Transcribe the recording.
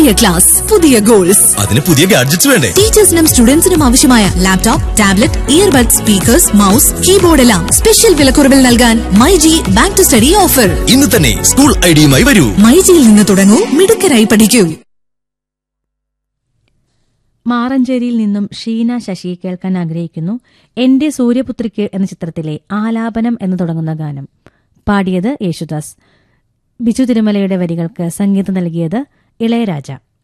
പുതിയ ക്ലാസ് പുതിയ ഗോൾസ് അതിന് പുതിയ ഗാഡ്ജറ്റ്സ് വേണ്ടേ ടീച്ചേഴ്സിനും സ്റ്റുഡൻസിനും ആവശ്യമായ laptop tablet earbuds speakers mouse keyboard എല്ലാം സ്പെഷ്യൽ വിലക്കുറവിൽ നൽകാൻ myG back to study offer ഇന്ന് തന്നെ സ്കൂൾ ഐഡിയുമായി വരൂ മൈജിയിൽ നിന്ന് തുടങ്ങൂ മിടുക്കരായി പഠിക്കൂ മാറഞ്ചേരിയിൽ നിന്നും ഷീന ശശി കേൾക്കാൻ ആഗ്രഹിക്കുന്നു എന്റെ സൂര്യപുത്രിക്ക് എന്ന ചിത്രത്തിലെ ആലാപനം എന്ന് തുടങ്ങുന്ന ഗാനം പാടിയത് യേശുദാസ് ബിജു തിരുമലയുടെ വരികൾക്ക് സംഗീതം നൽകിയത് ഇളയരാജ